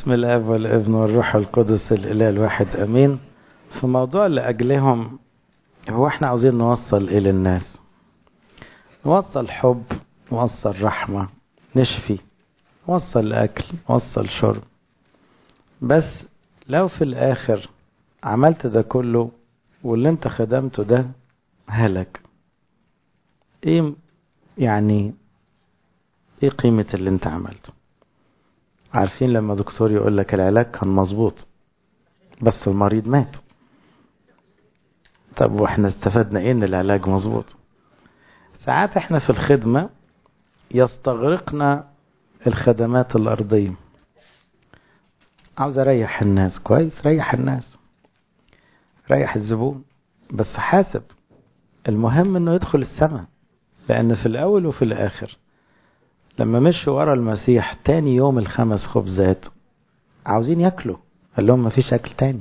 بسم الاب والابن والروح القدس الاله الواحد امين في موضوع لاجلهم هو احنا عاوزين نوصل ايه للناس نوصل حب نوصل رحمه نشفي نوصل اكل نوصل شرب بس لو في الاخر عملت ده كله واللي انت خدمته ده هلك ايه يعني ايه قيمة اللي انت عملته عارفين لما دكتور يقول لك العلاج كان مظبوط بس المريض مات طب واحنا استفدنا ايه ان العلاج مظبوط ساعات احنا في الخدمة يستغرقنا الخدمات الارضية عاوز اريح الناس كويس ريح الناس ريح الزبون بس حاسب المهم انه يدخل السماء لان في الاول وفي الاخر لما مشوا ورا المسيح تاني يوم الخمس خبزات عاوزين ياكلوا قال لهم مفيش اكل تاني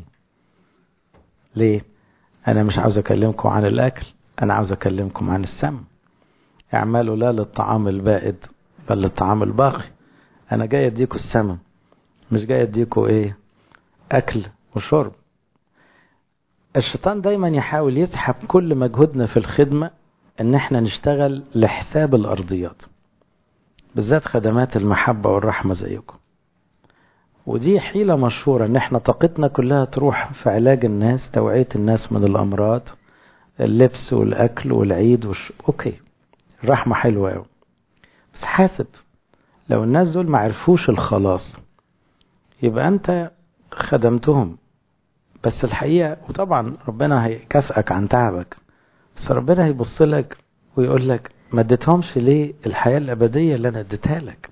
ليه انا مش عاوز اكلمكم عن الاكل انا عاوز اكلمكم عن السم اعملوا لا للطعام البائد بل للطعام الباقي انا جاي اديكم السمن مش جاي اديكم ايه اكل وشرب الشيطان دايما يحاول يسحب كل مجهودنا في الخدمة ان احنا نشتغل لحساب الارضيات بالذات خدمات المحبة والرحمة زيكم ودي حيلة مشهورة ان احنا طاقتنا كلها تروح في علاج الناس توعية الناس من الامراض اللبس والاكل والعيد وش... اوكي الرحمة حلوة قوي بس حاسب لو الناس دول ما عرفوش الخلاص يبقى انت خدمتهم بس الحقيقة وطبعا ربنا هيكافئك عن تعبك بس ربنا هيبص لك ويقول لك ما اديتهمش ليه الحياة الأبدية اللي أنا اديتها لك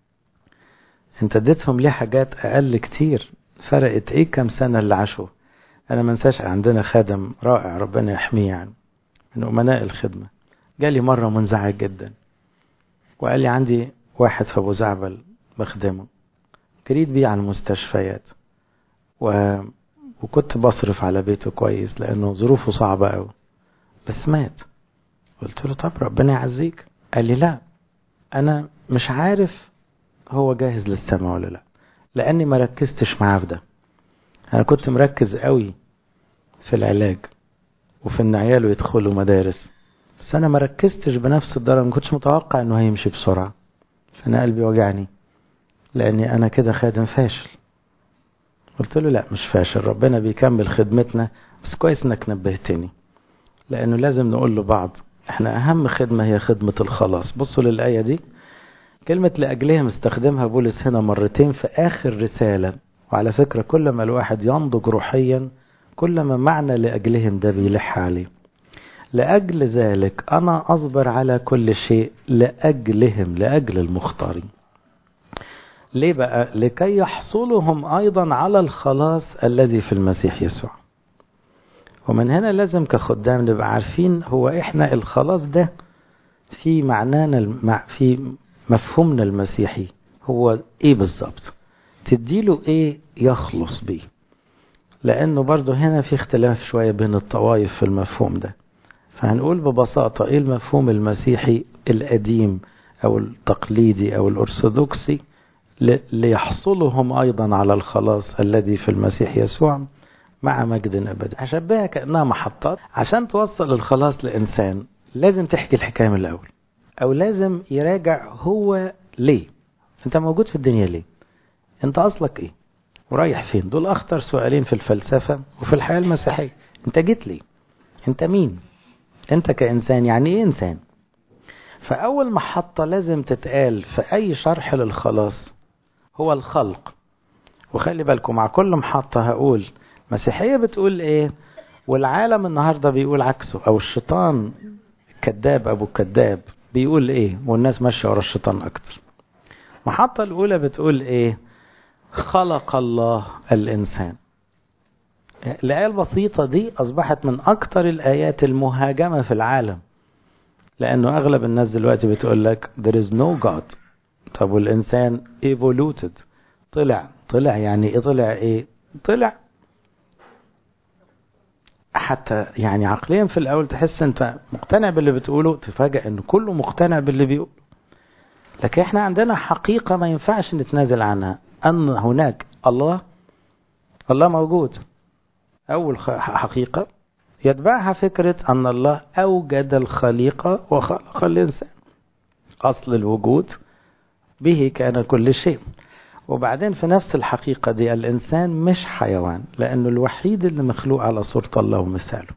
انت اديتهم ليه حاجات أقل كتير فرقت ايه كام سنة اللي عاشوا أنا ما انساش عندنا خادم رائع ربنا يحميه يعني من أمناء الخدمة جالي مرة منزعج جدا وقال لي عندي واحد في أبو زعبل بخدمه جريت بيه على المستشفيات و... وكنت بصرف على بيته كويس لأنه ظروفه صعبة أوي بس مات قلت له طب ربنا يعزيك قال لي لا انا مش عارف هو جاهز للسماء ولا لا لاني ما ركزتش معاه في ده انا كنت مركز قوي في العلاج وفي ان عياله يدخلوا مدارس بس انا ما ركزتش بنفس الدرجه ما كنتش متوقع انه هيمشي بسرعه فانا قلبي وجعني لاني انا كده خادم فاشل قلت له لا مش فاشل ربنا بيكمل خدمتنا بس كويس انك نبهتني لانه لازم نقول لبعض احنا اهم خدمة هي خدمة الخلاص بصوا للآية دي كلمة لأجلهم استخدمها بولس هنا مرتين في آخر رسالة وعلى فكرة كل ما الواحد ينضج روحيا كل ما معنى لأجلهم ده بيلح عليه لأجل ذلك أنا أصبر على كل شيء لأجلهم لأجل المختارين ليه بقى لكي يحصلهم أيضا على الخلاص الذي في المسيح يسوع ومن هنا لازم كخدام نبقى عارفين هو احنا الخلاص ده في معنانا في مفهومنا المسيحي هو ايه بالظبط تديله ايه يخلص بيه لانه برضه هنا في اختلاف شويه بين الطوائف في المفهوم ده فهنقول ببساطه ايه المفهوم المسيحي القديم او التقليدي او الارثوذكسي ليحصلهم ايضا على الخلاص الذي في المسيح يسوع مع مجد أبدا هشبهها كأنها محطات عشان توصل الخلاص لإنسان لازم تحكي الحكاية من الأول أو لازم يراجع هو ليه أنت موجود في الدنيا ليه أنت أصلك إيه ورايح فين دول أخطر سؤالين في الفلسفة وفي الحياة المسيحية أنت جيت ليه أنت مين أنت كإنسان يعني إيه إنسان فأول محطة لازم تتقال في أي شرح للخلاص هو الخلق وخلي بالكم مع كل محطة هقول مسيحية بتقول ايه والعالم النهاردة بيقول عكسه او الشيطان الكذاب ابو الكذاب بيقول ايه والناس ماشية ورا الشيطان اكتر المحطة الاولى بتقول ايه خلق الله الانسان الآية البسيطة دي أصبحت من أكتر الآيات المهاجمة في العالم لأنه أغلب الناس دلوقتي بتقول لك there is no God طب والإنسان evoluted طلع طلع يعني إيه طلع إيه طلع حتى يعني عقليا في الاول تحس انت مقتنع باللي بتقوله تفاجئ ان كله مقتنع باللي بيقوله لكن احنا عندنا حقيقة ما ينفعش نتنازل عنها ان هناك الله الله موجود أول حقيقة يتبعها فكرة أن الله أوجد الخليقة وخلق الإنسان أصل الوجود به كان كل شيء وبعدين في نفس الحقيقة دي الإنسان مش حيوان لأنه الوحيد اللي مخلوق على صورة الله ومثاله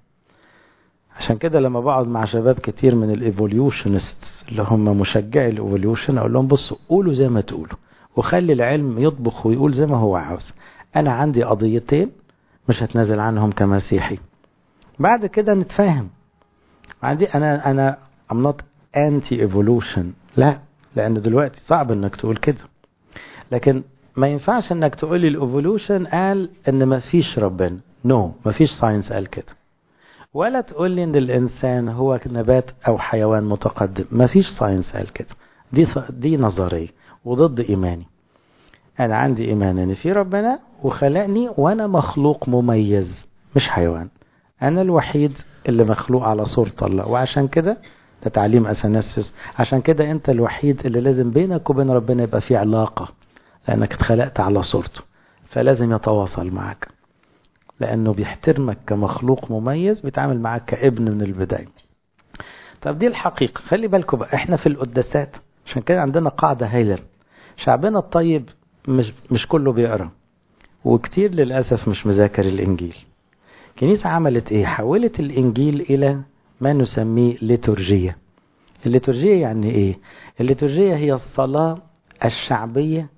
عشان كده لما بقعد مع شباب كتير من الايفوليوشنست اللي هم مشجعي الايفوليوشن اقول لهم بصوا قولوا زي ما تقولوا وخلي العلم يطبخ ويقول زي ما هو عاوز انا عندي قضيتين مش هتنازل عنهم كمسيحي بعد كده نتفاهم عندي انا انا I'm not anti evolution لا لان دلوقتي صعب انك تقول كده لكن ما ينفعش انك تقول لي الايفولوشن قال ان ما فيش ربنا نو no, ما فيش ساينس قال كده ولا تقول لي ان الانسان هو نبات او حيوان متقدم ما فيش ساينس قال كده دي دي نظريه وضد ايماني انا عندي ايمان ان في ربنا وخلقني وانا مخلوق مميز مش حيوان انا الوحيد اللي مخلوق على صورة الله وعشان كده ده تعليم اثناسيوس عشان كده انت الوحيد اللي لازم بينك وبين ربنا يبقى في علاقة لانك اتخلقت على صورته فلازم يتواصل معك لانه بيحترمك كمخلوق مميز بيتعامل معك كابن من البداية طب دي الحقيقة خلي بالكم بقى احنا في القداسات عشان كده عندنا قاعدة هايلة شعبنا الطيب مش مش كله بيقرا وكتير للاسف مش مذاكر الانجيل الكنيسة عملت ايه حولت الانجيل الى ما نسميه ليتورجية الليتورجية يعني ايه الليتورجية هي الصلاة الشعبية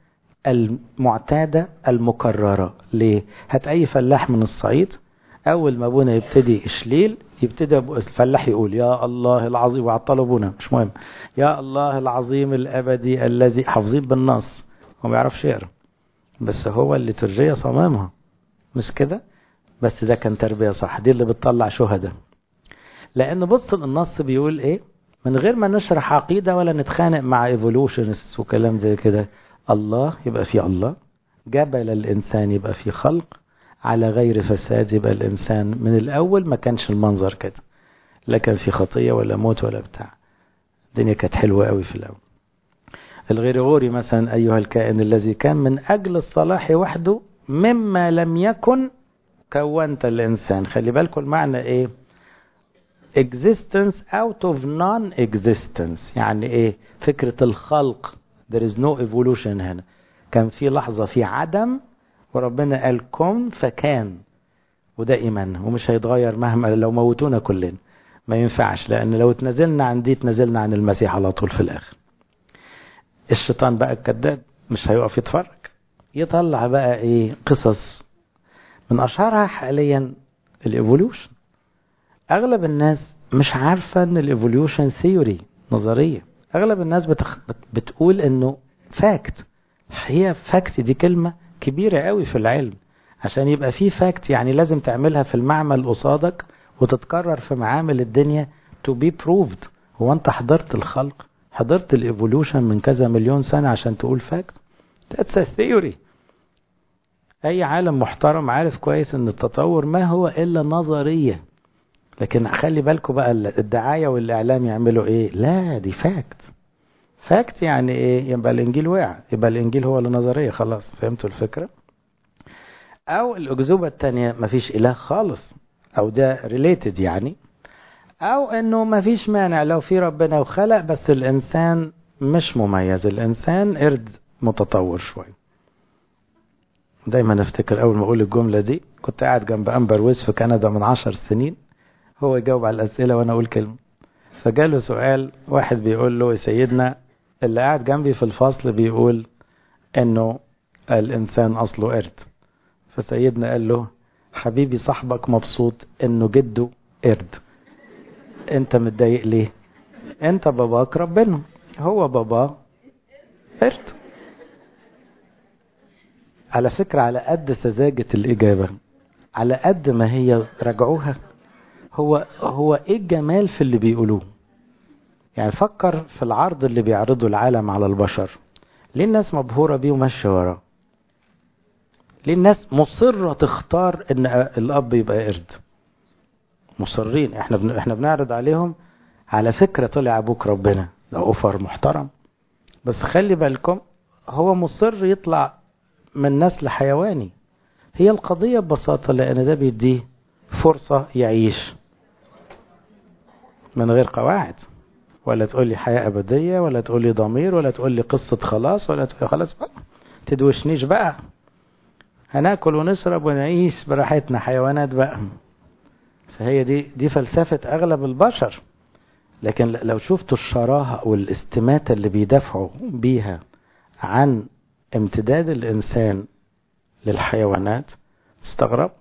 المعتادة المكررة ليه هات اي فلاح من الصعيد اول ما ابونا يبتدي اشليل يبتدي الفلاح يقول يا الله العظيم وعطلوا ابونا مش مهم يا الله العظيم الابدي الذي حافظين بالنص هو ما بيعرفش يقرا بس هو الليتورجية صمامها مش كده بس ده كان تربية صح دي اللي بتطلع شهداء لأن بص النص بيقول إيه من غير ما نشرح عقيدة ولا نتخانق مع ايفولوشنست وكلام زي كده الله يبقى في الله جبل الإنسان يبقى في خلق على غير فساد يبقى الإنسان من الأول ما كانش المنظر كده لا كان في خطية ولا موت ولا بتاع الدنيا كانت حلوة قوي في الأول الغريغوري مثلا أيها الكائن الذي كان من أجل الصلاح وحده مما لم يكن كونت الإنسان خلي بالكم المعنى إيه existence out of non-existence يعني إيه فكرة الخلق there is no evolution هنا كان في لحظة في عدم وربنا قال كن فكان وده إيمان ومش هيتغير مهما لو موتونا كلنا ما ينفعش لأن لو اتنزلنا عن دي اتنزلنا عن المسيح على طول في الآخر الشيطان بقى الكذاب مش هيقف يتفرج يطلع بقى ايه قصص من اشهرها حاليا الايفوليوشن اغلب الناس مش عارفه ان الايفوليوشن ثيوري نظريه اغلب الناس بتخ... بتقول انه فاكت هي فاكت دي كلمه كبيره قوي في العلم عشان يبقى في فاكت يعني لازم تعملها في المعمل قصادك وتتكرر في معامل الدنيا to be proved هو انت حضرت الخلق حضرت الايفوليوشن من كذا مليون سنه عشان تقول فاكت That's a theory. أي عالم محترم عارف كويس إن التطور ما هو إلا نظرية. لكن خلي بالكم بقى الدعاية والإعلام يعملوا إيه؟ لا دي فاكت. فاكت يعني إيه؟ يبقى الإنجيل وقع، يبقى الإنجيل هو النظرية خلاص، فهمتوا الفكرة؟ أو الأكذوبة التانية مفيش إله خالص، أو ده ريليتد يعني. أو إنه مفيش مانع لو في ربنا وخلق بس الإنسان مش مميز، الإنسان قرد متطور شوية دايما افتكر اول ما اقول الجملة دي كنت قاعد جنب امبر ويز في كندا من عشر سنين هو يجاوب على الاسئلة وانا اقول كلمة فجاله سؤال واحد بيقول له يا سيدنا اللي قاعد جنبي في الفصل بيقول انه الانسان اصله قرد فسيدنا قال له حبيبي صاحبك مبسوط انه جده قرد انت متضايق ليه انت باباك ربنا هو بابا قرد على فكرة على قد سذاجة الإجابة على قد ما هي رجعوها هو هو إيه الجمال في اللي بيقولوه يعني فكر في العرض اللي بيعرضه العالم على البشر ليه الناس مبهورة بيه وماشية وراه ليه الناس مصرة تختار ان الاب يبقى قرد مصرين احنا بن... احنا بنعرض عليهم على فكرة طلع ابوك ربنا ده اوفر محترم بس خلي بالكم هو مصر يطلع من نسل حيواني هي القضية ببساطة لأن ده بيديه فرصة يعيش من غير قواعد ولا تقول لي حياة أبدية ولا تقول لي ضمير ولا تقول لي قصة خلاص ولا تقول خلاص بقى تدوشنيش بقى هناكل ونشرب ونعيش براحتنا حيوانات بقى فهي دي دي فلسفة أغلب البشر لكن لو شفتوا الشراهة والاستماتة اللي بيدافعوا بيها عن امتداد الإنسان للحيوانات استغرب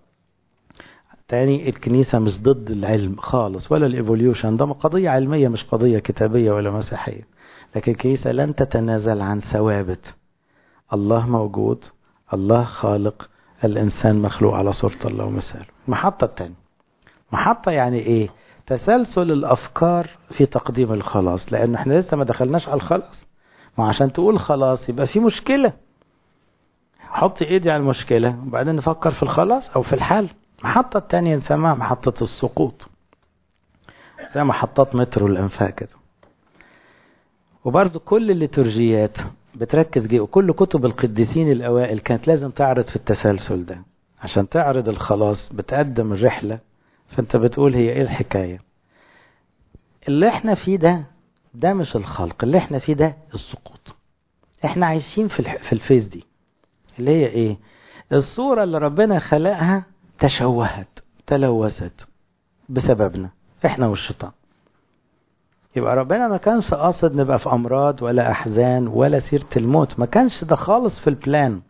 تاني الكنيسة مش ضد العلم خالص ولا الايفوليوشن ده قضية علمية مش قضية كتابية ولا مسيحية لكن الكنيسة لن تتنازل عن ثوابت الله موجود الله خالق الإنسان مخلوق على صورة الله ومثاله المحطة الثانية محطة يعني إيه تسلسل الأفكار في تقديم الخلاص لأن احنا لسه ما دخلناش على الخلاص ما عشان تقول خلاص يبقى في مشكلة حط ايدي على المشكلة وبعدين نفكر في الخلاص أو في الحل المحطة الثانية نسميها محطة السقوط زي محطات مترو الأنفاق كده وبرضه كل الليتورجيات بتركز جي وكل كتب القديسين الأوائل كانت لازم تعرض في التسلسل ده عشان تعرض الخلاص بتقدم الرحلة فانت بتقول هي ايه الحكاية اللي احنا فيه ده ده مش الخلق اللي احنا فيه ده السقوط احنا عايشين في الح... في الفيز دي اللي هي ايه الصورة اللي ربنا خلقها تشوهت تلوثت بسببنا احنا والشيطان يبقى ربنا ما كانش قاصد نبقى في امراض ولا احزان ولا سيره الموت ما كانش ده خالص في البلان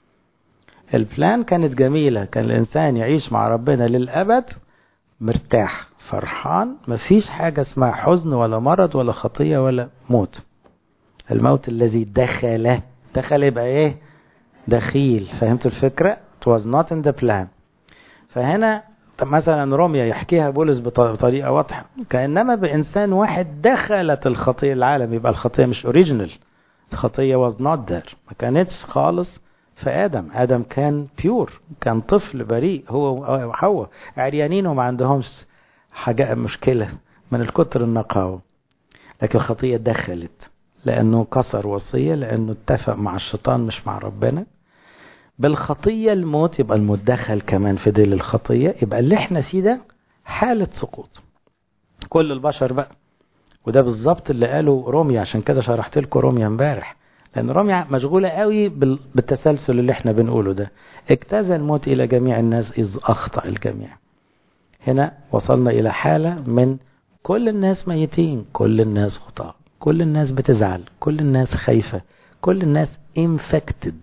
البلان كانت جميله كان الانسان يعيش مع ربنا للابد مرتاح فرحان مفيش حاجه اسمها حزن ولا مرض ولا خطيه ولا موت الموت الذي دخل دخل يبقى ايه دخيل فهمتوا الفكره it was not in the plan فهنا طب مثلا روميا يحكيها بولس بطريقه واضحه كانما بانسان واحد دخلت الخطيه العالم يبقى الخطيه مش اوريجينال الخطيه was not there ما كانتش خالص في ادم ادم كان بيور كان طفل بريء هو وحواء عريانين وما عندهمش حاجه مشكله من الكتر النقاوه لكن الخطيه دخلت لانه كسر وصيه لانه اتفق مع الشيطان مش مع ربنا بالخطية الموت يبقى الموت دخل كمان في ديل الخطية يبقى اللي احنا فيه ده حالة سقوط كل البشر بقى وده بالظبط اللي قاله روميا عشان كده شرحت لكم روميا امبارح لان روميا مشغولة قوي بالتسلسل اللي احنا بنقوله ده اجتاز الموت الى جميع الناس اذ اخطأ الجميع هنا وصلنا الى حالة من كل الناس ميتين كل الناس خطاء كل الناس بتزعل كل الناس خايفة كل الناس infected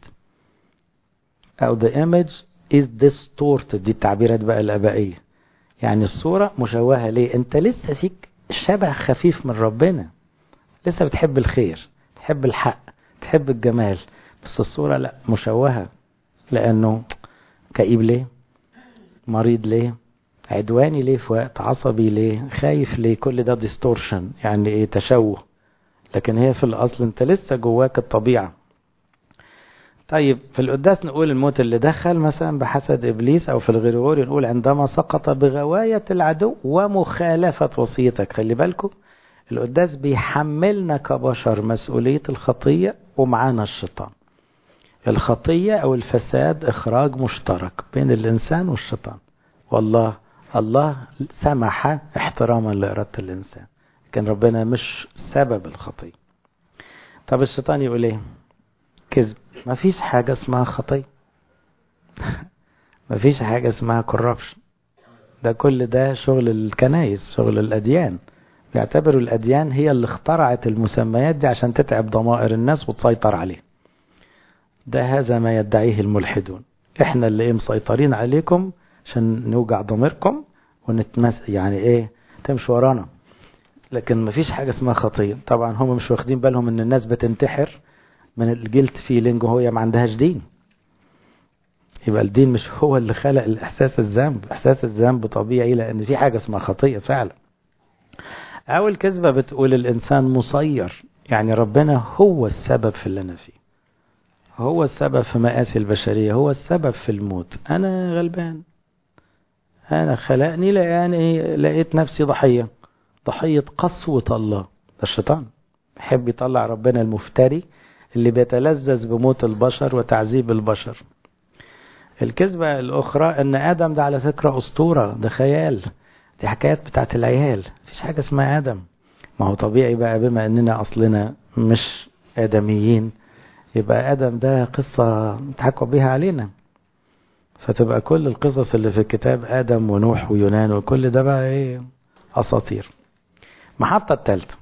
أو the image is distorted دي التعبيرات بقى الآبائية يعني الصورة مشوهة ليه أنت لسه فيك شبه خفيف من ربنا لسه بتحب الخير تحب الحق تحب الجمال بس الصورة لا مشوهة لأنه كئيب ليه مريض ليه عدواني ليه في وقت عصبي ليه خايف ليه كل ده ديستورشن يعني ايه تشوه لكن هي في الأصل أنت لسه جواك الطبيعة طيب في القداس نقول الموت اللي دخل مثلا بحسد إبليس أو في الغرغوري نقول عندما سقط بغواية العدو ومخالفة وصيتك خلي بالكم القداس بيحملنا كبشر مسؤولية الخطية ومعانا الشيطان الخطية أو الفساد إخراج مشترك بين الإنسان والشيطان والله الله سمح احتراما لإرادة الإنسان لكن ربنا مش سبب الخطية طب الشيطان يقول ايه كذب ما فيش حاجة اسمها خطية ما فيش حاجة اسمها كوربشن ده كل ده شغل الكنايس شغل الأديان بيعتبروا الأديان هي اللي اخترعت المسميات دي عشان تتعب ضمائر الناس وتسيطر عليه ده هذا ما يدعيه الملحدون احنا اللي ايه مسيطرين عليكم عشان نوجع ضميركم ونتمس يعني ايه تمشي ورانا لكن ما فيش حاجة اسمها خطية طبعا هم مش واخدين بالهم ان الناس بتنتحر من الجلت فيلينج وهي ما عندهاش دين يبقى الدين مش هو اللي خلق الاحساس الذنب احساس الذنب طبيعي لان في حاجة اسمها خطية فعلا اول كذبة بتقول الانسان مسير يعني ربنا هو السبب في اللي انا فيه هو السبب في مآسي البشرية هو السبب في الموت انا غلبان انا خلقني لقاني لقيت نفسي ضحية ضحية قسوة الله ده الشيطان بيحب يطلع ربنا المفتري اللي بيتلذذ بموت البشر وتعذيب البشر الكذبة الأخرى أن آدم ده على فكرة أسطورة ده خيال دي حكايات بتاعت العيال مفيش حاجة اسمها آدم ما هو طبيعي بقى بما أننا أصلنا مش آدميين يبقى آدم ده قصة تحكوا بيها علينا فتبقى كل القصص اللي في الكتاب آدم ونوح ويونان وكل ده بقى إيه أساطير محطة الثالثة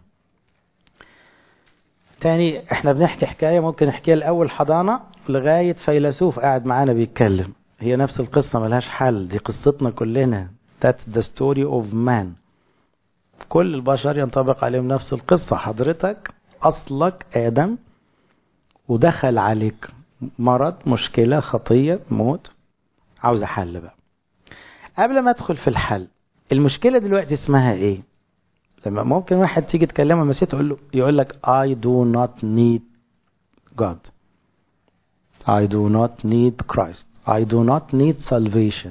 تاني احنا بنحكي حكاية ممكن نحكيها الأول حضانة لغاية فيلسوف قاعد معانا بيتكلم هي نفس القصة ملهاش حل دي قصتنا كلنا That's the story of man كل البشر ينطبق عليهم نفس القصة حضرتك أصلك آدم ودخل عليك مرض مشكلة خطية موت عاوز حل بقى قبل ما ادخل في الحل المشكلة دلوقتي اسمها ايه لما ممكن واحد تيجي تكلمه المسيح تقول له يقول لك I do not need God I do not need Christ I do not need salvation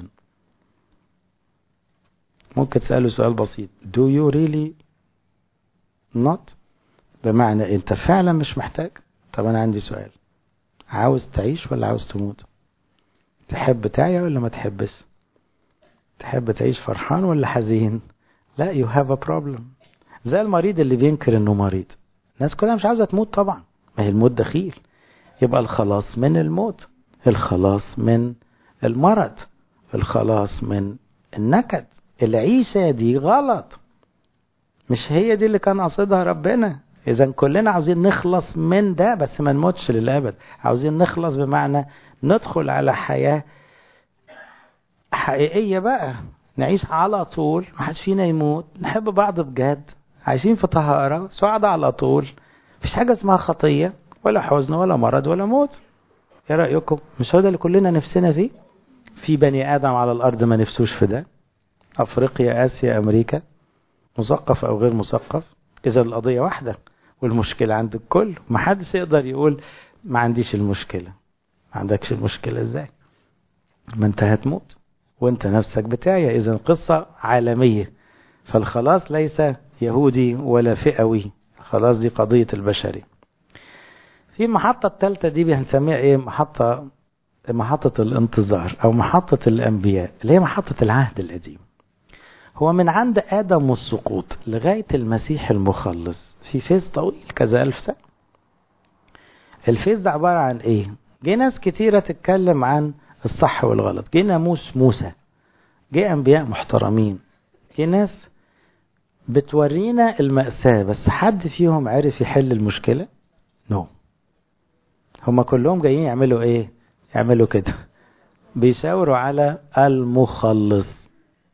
ممكن تسأله سؤال بسيط Do you really not بمعنى انت فعلا مش محتاج طب انا عندي سؤال عاوز تعيش ولا عاوز تموت تحب تعيا ولا ما تحبش تحب تعيش فرحان ولا حزين لا you have a problem زي المريض اللي بينكر انه مريض الناس كلها مش عاوزه تموت طبعا ما هي الموت دخيل يبقى الخلاص من الموت الخلاص من المرض الخلاص من النكد العيشة دي غلط مش هي دي اللي كان قصدها ربنا اذا كلنا عاوزين نخلص من ده بس ما نموتش للابد عاوزين نخلص بمعنى ندخل على حياة حقيقية بقى نعيش على طول ما حدش فينا يموت نحب بعض بجد عايشين في طهارة سعداء على طول مفيش حاجة اسمها خطية ولا حزن ولا مرض ولا موت ايه رأيكم مش هو ده اللي كلنا نفسنا فيه في بني آدم على الأرض ما نفسوش في ده أفريقيا آسيا أمريكا مثقف أو غير مثقف إذا القضية واحدة والمشكلة عند الكل ما حدش يقدر يقول ما عنديش المشكلة ما عندكش المشكلة ازاي ما انت هتموت وانت نفسك بتاعي اذا قصة عالمية فالخلاص ليس يهودي ولا فئوي خلاص دي قضية البشرية في المحطة الثالثة دي بنسميها ايه محطة محطة الانتظار او محطة الانبياء اللي هي محطة العهد القديم هو من عند ادم والسقوط لغاية المسيح المخلص في فيز طويل كذا الف سنة الفيز ده عبارة عن ايه جه ناس كتيرة تتكلم عن الصح والغلط جه ناموس موسى جه انبياء محترمين جه ناس بتورينا المأساة بس حد فيهم عرف يحل المشكلة نو no. هما كلهم جايين يعملوا ايه يعملوا كده بيشاوروا على المخلص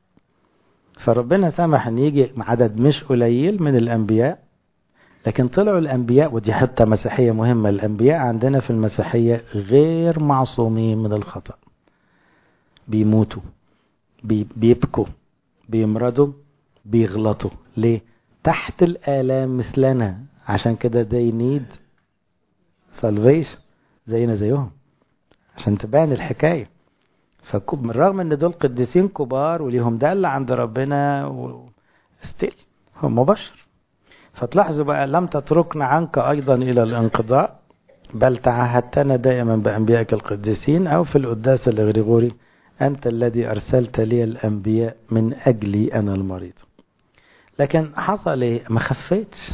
فربنا سمح ان يجي عدد مش قليل من الانبياء لكن طلعوا الانبياء ودي حتى مسيحيه مهمه الانبياء عندنا في المسيحيه غير معصومين من الخطا بيموتوا بي بيبكوا بيمرضوا بيغلطوا ليه تحت الالام مثلنا عشان كده they need salvation زينا زيهم عشان تبان الحكايه فبالرغم ان دول قديسين كبار وليهم دل عند ربنا و... ستيل هم بشر فتلاحظوا بقى لم تتركنا عنك أيضا إلى الانقضاء بل تعهدتنا دائما بأنبيائك القديسين أو في القداس الغريغوري أنت الذي أرسلت لي الأنبياء من أجلي أنا المريض لكن حصل إيه ما خفيتش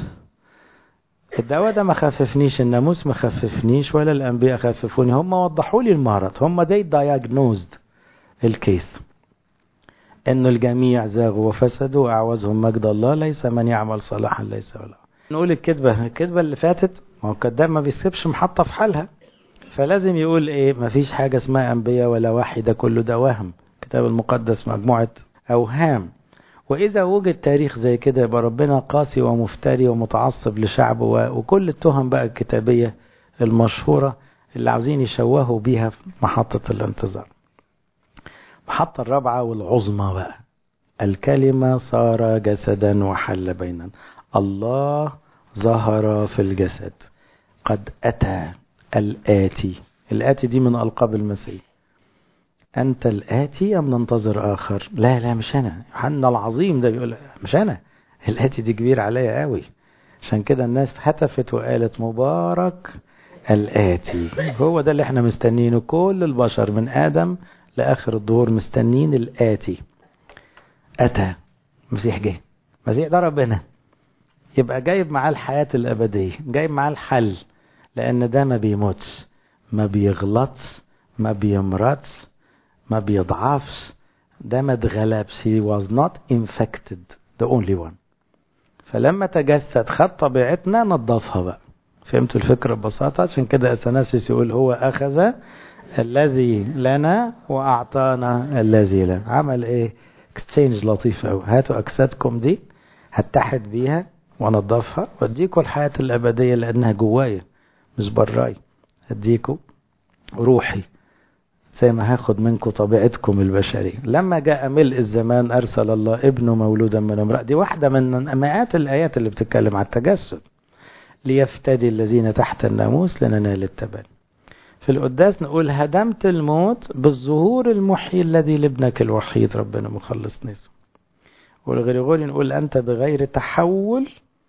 الدواء ده ما خففنيش الناموس ما خففنيش ولا الأنبياء خففوني هم وضحوا لي المرض هم دي diagnosed الكيس أن الجميع زاغوا وفسدوا وأعوزهم مجد الله ليس من يعمل صلاحا ليس ولا نقول الكذبة الكذبة اللي فاتت ما هو الكذاب ما بيسيبش محطة في حالها فلازم يقول ايه ما فيش حاجة اسمها أنبياء ولا وحي ده كله ده وهم الكتاب المقدس مجموعة أوهام وإذا وجد تاريخ زي كده يبقى ربنا قاسي ومفتري ومتعصب لشعبه وكل التهم بقى الكتابية المشهورة اللي عاوزين يشوهوا بيها في محطة الانتظار المحطة الرابعة والعظمى بقى الكلمة صار جسدا وحل بيننا الله ظهر في الجسد قد أتى الآتي الآتي دي من ألقاب المسيح أنت الآتي أم ننتظر آخر لا لا مش أنا يوحنا العظيم ده بيقول مش أنا الآتي دي كبير عليا قوي عشان كده الناس هتفت وقالت مبارك الآتي هو ده اللي احنا مستنينه كل البشر من آدم لآخر الدور مستنين الآتي أتى المسيح جه المسيح ده ربنا يبقى جايب معاه الحياة الأبدية جايب معاه الحل لأن ده ما بيموتش ما بيغلطش ما بيمرضش ما بيضعفش ده ما اتغلبش he was not infected the only one فلما تجسد خد طبيعتنا نظفها بقى فهمتوا الفكرة ببساطة عشان كده أثناسيس يقول هو أخذ الذي لنا وأعطانا الذي لنا عمل إيه اكستشينج لطيف أوي هاتوا أجسادكم دي هتحد بيها وانضفها واديكوا الحياة الأبدية لأنها جوايا مش براي اديكوا روحي زي ما هاخد منكم طبيعتكم البشرية لما جاء ملء الزمان أرسل الله ابنه مولودا من امرأة دي واحدة من مئات الآيات اللي بتتكلم عن التجسد ليفتدي الذين تحت الناموس لننال التبني في القداس نقول هدمت الموت بالظهور المحيي الذي لابنك الوحيد ربنا مخلص نسو والغريغوري نقول أنت بغير تحول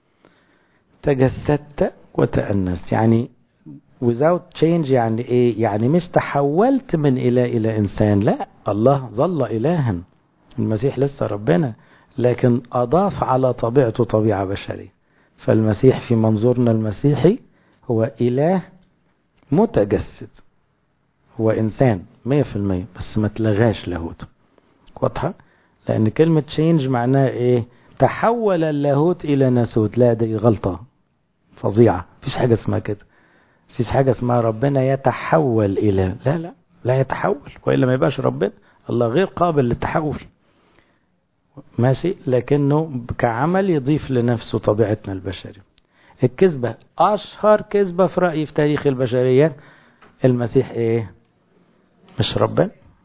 تجسدت وتأنست يعني without change يعني ايه يعني مش تحولت من اله الى انسان لا الله ظل الها المسيح لسه ربنا لكن اضاف على طبيعته طبيعه بشريه فالمسيح في منظورنا المسيحي هو اله متجسد هو انسان مية في المية بس ما تلغاش لاهوت واضحه لان كلمه change معناها ايه تحول اللاهوت الى ناسوت لا دي غلطه فظيعه مفيش حاجه اسمها كده مفيش حاجة اسمها ربنا يتحول إلى لا لا لا يتحول وإلا ما يبقاش ربنا الله غير قابل للتحول ماشي لكنه كعمل يضيف لنفسه طبيعتنا البشرية الكذبة أشهر كذبة في رأيي في تاريخ البشرية المسيح إيه مش ربنا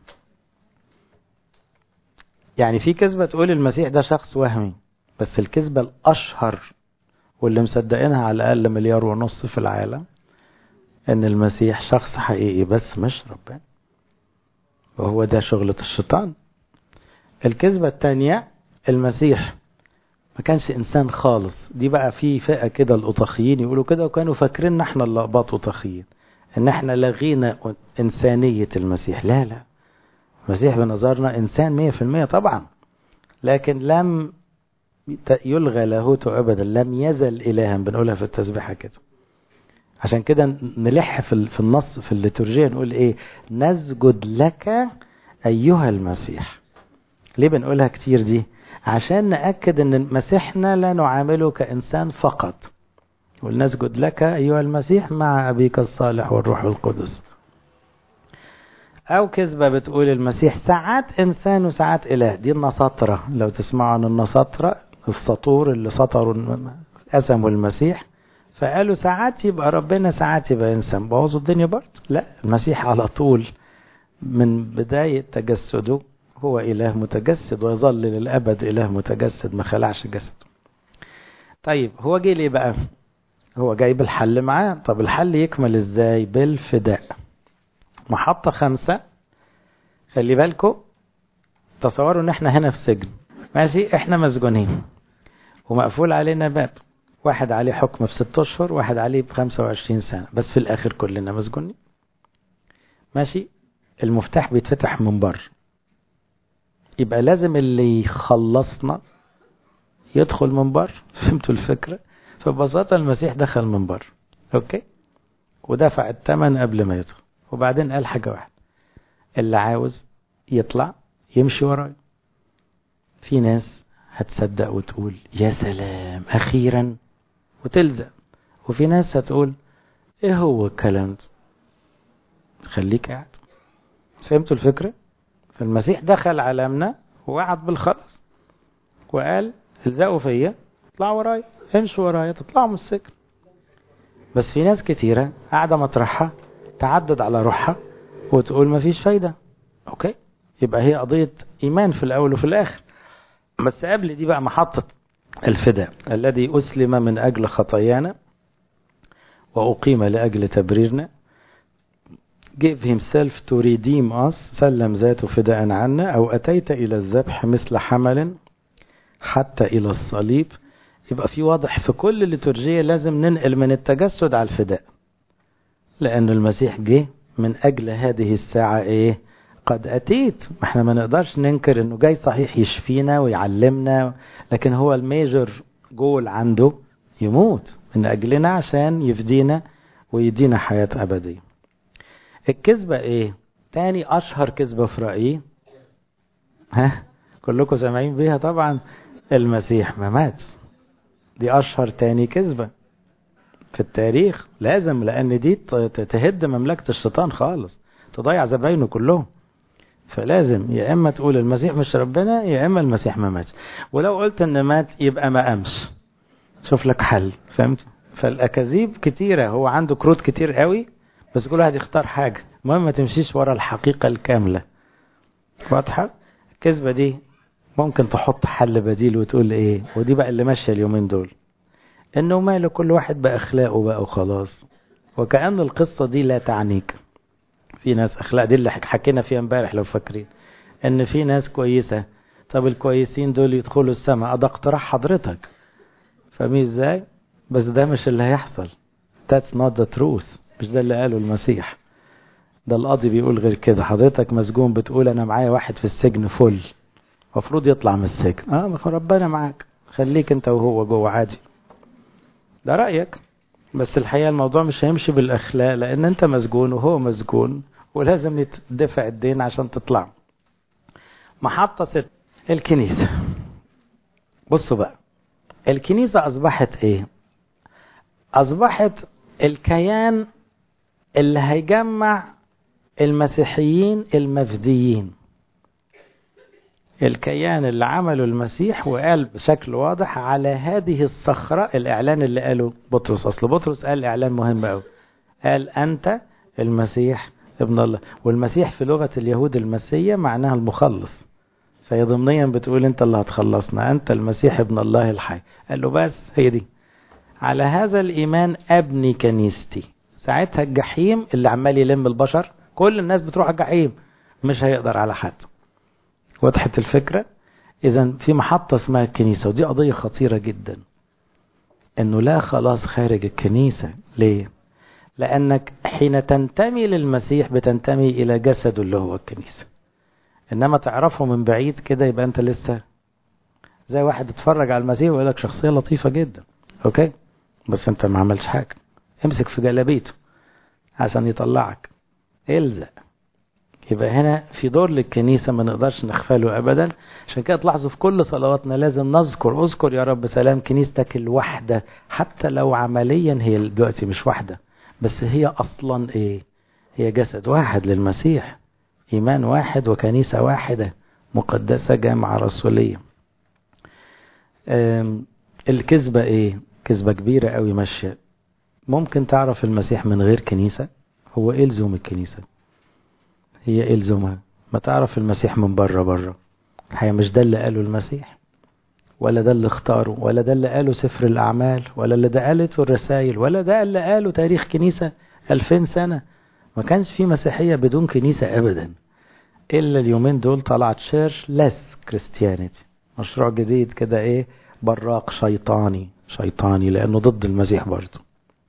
يعني في كذبة تقول المسيح ده شخص وهمي بس الكذبة الأشهر واللي مصدقينها على الأقل مليار ونص في العالم ان المسيح شخص حقيقي بس مش ربنا وهو ده شغلة الشيطان الكذبة الثانية المسيح ما كانش انسان خالص دي بقى في فئة كده الاطاخيين يقولوا كده وكانوا فاكرين احنا اللي اقباط اطاخيين ان احنا لغينا انسانية المسيح لا لا المسيح بنظرنا انسان مية في المية طبعا لكن لم يلغى لاهوته ابدا لم يزل الها بنقولها في التسبيحة كده عشان كده نلح في في النص في الليتورجية نقول ايه نسجد لك ايها المسيح ليه بنقولها كتير دي عشان نأكد ان مسيحنا لا نعامله كإنسان فقط ولنسجد لك أيها المسيح مع أبيك الصالح والروح القدس أو كذبة بتقول المسيح ساعات إنسان وساعات إله دي النساطرة لو تسمعوا عن النساطرة السطور اللي سطروا قسموا المسيح فقالوا ساعات يبقى ربنا ساعات يبقى انسان بوظوا الدنيا برضه لا المسيح على طول من بداية تجسده هو إله متجسد ويظل للأبد إله متجسد ما خلعش جسده طيب هو جه ليه بقى هو جاي بالحل معاه طب الحل يكمل ازاي بالفداء محطة خمسة خلي بالكم تصوروا ان احنا هنا في سجن ماشي احنا مسجونين ومقفول علينا باب واحد عليه حكم بست أشهر واحد عليه بخمسة وعشرين سنة بس في الآخر كلنا مسجونين ماشي المفتاح بيتفتح من بره يبقى لازم اللي يخلصنا يدخل من بره فهمتوا الفكرة فببساطة المسيح دخل من بره أوكي ودفع الثمن قبل ما يدخل وبعدين قال حاجة واحدة اللي عاوز يطلع يمشي وراي في ناس هتصدق وتقول يا سلام أخيرا وتلزق وفي ناس هتقول ايه هو الكلام ده خليك قاعد فهمتوا الفكرة فالمسيح دخل عالمنا ووعد بالخلاص وقال الزقوا فيا اطلعوا ورايا امشوا ورايا تطلعوا من السجن بس في ناس كتيرة قاعدة مطرحها تعدد على روحها وتقول مفيش فايدة اوكي يبقى هي قضية ايمان في الاول وفي الاخر بس قبل دي بقى محطة الفداء الذي أسلم من أجل خطايانا وأقيم لأجل تبريرنا gave himself to redeem us سلم ذاته فداء عنا أو أتيت إلى الذبح مثل حمل حتى إلى الصليب يبقى في واضح في كل ليتورجية لازم ننقل من التجسد على الفداء لأن المسيح جه من أجل هذه الساعة إيه قد أتيت ما احنا ما نقدرش ننكر انه جاي صحيح يشفينا ويعلمنا لكن هو الميجر جول عنده يموت من أجلنا عشان يفدينا ويدينا حياة أبدية الكذبة ايه تاني أشهر كذبة في رأيي ها كلكم سامعين بيها طبعا المسيح ما مات دي أشهر تاني كذبة في التاريخ لازم لأن دي تهد مملكة الشيطان خالص تضيع زباينه كلهم فلازم يا إما تقول المسيح مش ربنا يا إما المسيح ما مات ولو قلت إن مات يبقى ما قامش شوف لك حل فهمت فالأكاذيب كتيرة هو عنده كروت كتير قوي بس كل واحد يختار حاجة المهم ما تمشيش ورا الحقيقة الكاملة واضحة الكذبة دي ممكن تحط حل بديل وتقول ايه ودي بقى اللي ماشية اليومين دول انه ماله كل واحد بأخلاقه بقى وخلاص وكأن القصة دي لا تعنيك في ناس أخلاق دي اللي حكينا فيها امبارح لو فاكرين ان في ناس كويسة طب الكويسين دول يدخلوا السماء ده اقتراح حضرتك فاهمين ازاي بس ده مش اللي هيحصل that's not the truth مش ده اللي قاله المسيح ده القاضي بيقول غير كده حضرتك مسجون بتقول انا معايا واحد في السجن فل المفروض يطلع من السجن اه ربنا معاك خليك انت وهو جوه عادي ده رأيك بس الحقيقة الموضوع مش هيمشي بالأخلاق لأن أنت مسجون وهو مسجون ولازم يدفع الدين عشان تطلع محطة ست الكنيسة بصوا بقى الكنيسة أصبحت إيه أصبحت الكيان اللي هيجمع المسيحيين المفديين الكيان اللي عمله المسيح وقال بشكل واضح على هذه الصخرة الإعلان اللي قاله بطرس أصل بطرس قال إعلان مهم أوي قال أنت المسيح ابن الله والمسيح في لغة اليهود المسيح معناها المخلص فهي ضمنيا بتقول أنت اللي هتخلصنا أنت المسيح ابن الله الحي قال له بس هي دي على هذا الإيمان أبني كنيستي ساعتها الجحيم اللي عمال يلم البشر كل الناس بتروح الجحيم مش هيقدر على حد وضحت الفكرة إذا في محطة اسمها الكنيسة ودي قضية خطيرة جدا إنه لا خلاص خارج الكنيسة ليه؟ لأنك حين تنتمي للمسيح بتنتمي إلى جسده اللي هو الكنيسة إنما تعرفه من بعيد كده يبقى أنت لسه زي واحد اتفرج على المسيح ويقول لك شخصية لطيفة جدا أوكي بس أنت ما عملش حاجة امسك في جلابيته عشان يطلعك الزق يبقى هنا في دور للكنيسة ما نقدرش نغفله أبدا عشان كده تلاحظوا في كل صلواتنا لازم نذكر اذكر يا رب سلام كنيستك الوحدة حتى لو عمليا هي دلوقتي مش واحدة بس هي أصلا إيه هي جسد واحد للمسيح إيمان واحد وكنيسة واحدة مقدسة جامعة رسولية الكذبة إيه كذبة كبيرة قوي ماشية ممكن تعرف المسيح من غير كنيسة هو إيه لزوم الكنيسة هي إيه لزومها ما تعرف المسيح من بره بره الحقيقة مش ده اللي قاله المسيح ولا ده اللي اختاره ولا ده اللي قاله سفر الأعمال ولا اللي ده قالته الرسائل ولا ده اللي قاله تاريخ كنيسة ألفين سنة ما كانش في مسيحية بدون كنيسة أبدا إلا اليومين دول طلعت شيرش لس كريستيانيتي مشروع جديد كده إيه براق شيطاني شيطاني لأنه ضد المسيح برضه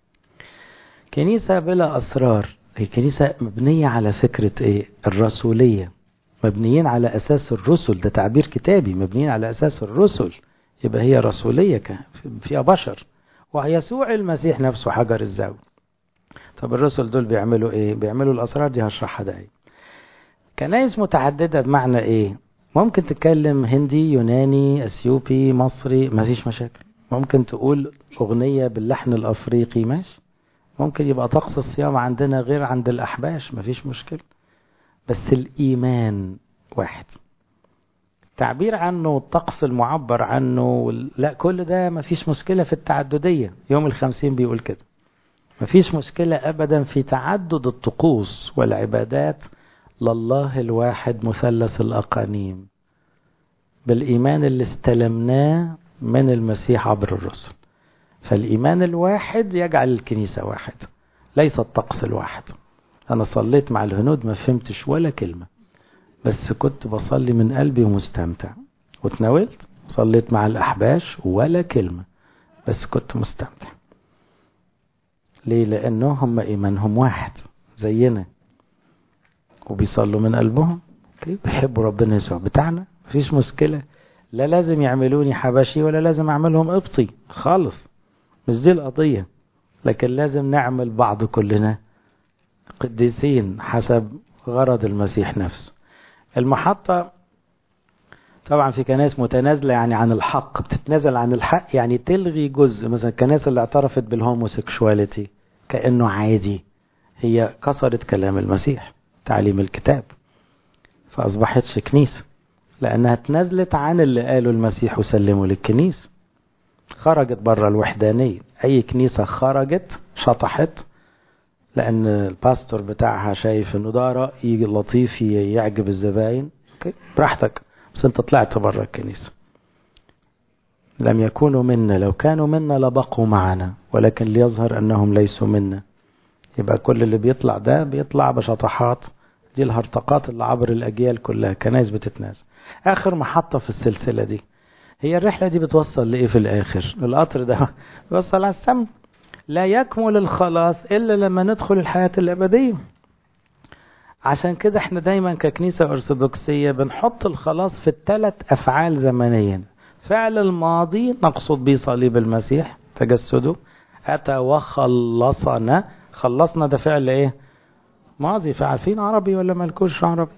كنيسة بلا أسرار هي كنيسة مبنية على فكرة إيه الرسولية مبنيين على أساس الرسل ده تعبير كتابي مبنيين على أساس الرسل يبقى هي رسولية فيها بشر ويسوع المسيح نفسه حجر الزاوية طب الرسل دول بيعملوا ايه بيعملوا الاسرار دي هشرحها ده ايه كنايس متعددة بمعنى ايه ممكن تتكلم هندي يوناني اثيوبي مصري مفيش مشاكل ممكن تقول اغنية باللحن الافريقي ماشي ممكن يبقى طقس الصيام عندنا غير عند الاحباش مفيش مشكلة بس الايمان واحد التعبير عنه والطقس المعبر عنه لا كل ده مفيش مشكلة في التعددية يوم الخمسين بيقول كده مفيش مشكلة أبدا في تعدد الطقوس والعبادات لله الواحد مثلث الأقانيم بالإيمان اللي استلمناه من المسيح عبر الرسل فالإيمان الواحد يجعل الكنيسة واحد ليس الطقس الواحد أنا صليت مع الهنود ما فهمتش ولا كلمة بس كنت بصلي من قلبي ومستمتع وتناولت صليت مع الأحباش ولا كلمة بس كنت مستمتع ليه لأنه هم إيمانهم واحد زينا وبيصلوا من قلبهم اوكي بيحبوا ربنا يسوع بتاعنا مفيش مشكلة لا لازم يعملوني حبشي ولا لازم أعملهم قبطي خالص مش دي القضية لكن لازم نعمل بعض كلنا قديسين حسب غرض المسيح نفسه المحطة طبعا في كنائس متنازلة يعني عن الحق بتتنازل عن الحق يعني تلغي جزء مثلا الكنائس اللي اعترفت بالهوموسيكشواليتي كأنه عادي هي كسرت كلام المسيح تعليم الكتاب فأصبحتش كنيسة لأنها تنازلت عن اللي قاله المسيح وسلمه للكنيسة خرجت بره الوحدانية أي كنيسة خرجت شطحت لأن الباستور بتاعها شايف إنه ده رأي لطيف يعجب الزباين أوكي براحتك بس أنت طلعت بره الكنيسة لم يكونوا منا لو كانوا منا لبقوا معنا ولكن ليظهر أنهم ليسوا منا يبقى كل اللي بيطلع ده بيطلع بشطحات دي الهرطقات اللي عبر الأجيال كلها كنايس بتتنازل آخر محطة في السلسلة دي هي الرحلة دي بتوصل لإيه في الآخر القطر ده بيوصل على السما لا يكمل الخلاص إلا لما ندخل الحياة الأبدية عشان كده احنا دايما ككنيسة أرثوذكسية بنحط الخلاص في الثلاث أفعال زمنيا فعل الماضي نقصد به صليب المسيح تجسده أتى وخلصنا خلصنا ده فعل إيه ماضي فعارفين عربي ولا مالكوش عربي